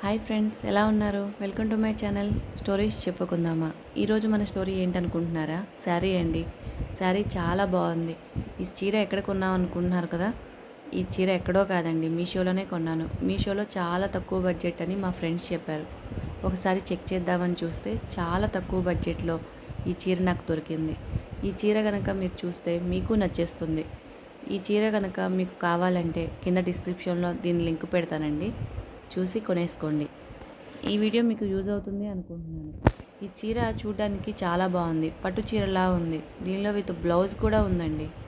hi friends ఎలా ఉన్నారు welcome to my channel stories చెప్పుకుందామా ఈరోజు మన స్టోరీ ఏంటనుకుంటున్నారా శారీ అండి శారీ చాలా బాగుంది ఈ చీర ఎక్కడ కొన్నాం అనుకుంటున్నారు కదా ఈ చీర ఎక్కడో కాదండి మీషోలోనే కొన్నాను మీషోలో చాలా తక్కువ బడ్జెట్ అని మా ఫ్రెండ్స్ చెప్పారు ఒకసారి చెక్ చేద్దామని చూస్తే చాలా తక్కువ బడ్జెట్లో ఈ చీర నాకు దొరికింది ఈ చీర కనుక మీరు చూస్తే మీకు నచ్చేస్తుంది ఈ చీర కనుక మీకు కావాలంటే కింద డిస్క్రిప్షన్లో దీని లింక్ పెడతానండి చూసి కొనేసుకోండి ఈ వీడియో మీకు యూజ్ అవుతుంది అనుకుంటున్నాను ఈ చీర చూడడానికి చాలా బాగుంది పట్టు చీరలా ఉంది దీనిలో విత్ బ్లౌజ్ కూడా ఉందండి